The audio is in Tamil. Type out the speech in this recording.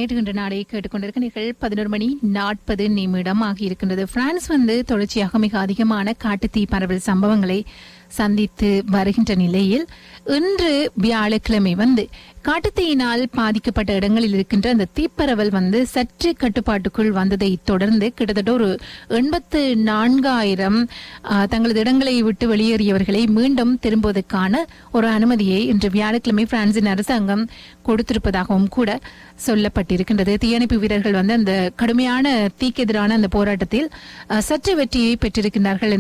நேற்று நாளை கேட்டுக்கொண்டிருக்கிறீர்கள் பதினோரு மணி நாற்பது நிமிடம் ஆகியிருக்கின்றது பிரான்ஸ் வந்து தொடர்ச்சியாக மிக அதிகமான காட்டுத்தீ பரவல் சம்பவங்களை சந்தித்து வருகின்ற நிலையில் இன்று வியாழக்கிழமை வந்து காட்டுத்தீயினால் பாதிக்கப்பட்ட இடங்களில் இருக்கின்ற அந்த தீப்பரவல் வந்து சற்று கட்டுப்பாட்டுக்குள் வந்ததை தொடர்ந்து கிட்டத்தட்ட ஒரு எண்பத்து நான்காயிரம் தங்களது இடங்களை விட்டு வெளியேறியவர்களை மீண்டும் திரும்புவதற்கான ஒரு அனுமதியை இன்று வியாழக்கிழமை பிரான்சின் அரசாங்கம் கொடுத்திருப்பதாகவும் கூட சொல்லப்பட்டிருக்கின்றது தீயணைப்பு வீரர்கள் வந்து அந்த கடுமையான தீக்கு எதிரான அந்த போராட்டத்தில் அஹ், சற்று வெற்றியை பெற்றிருக்கின்றார்கள்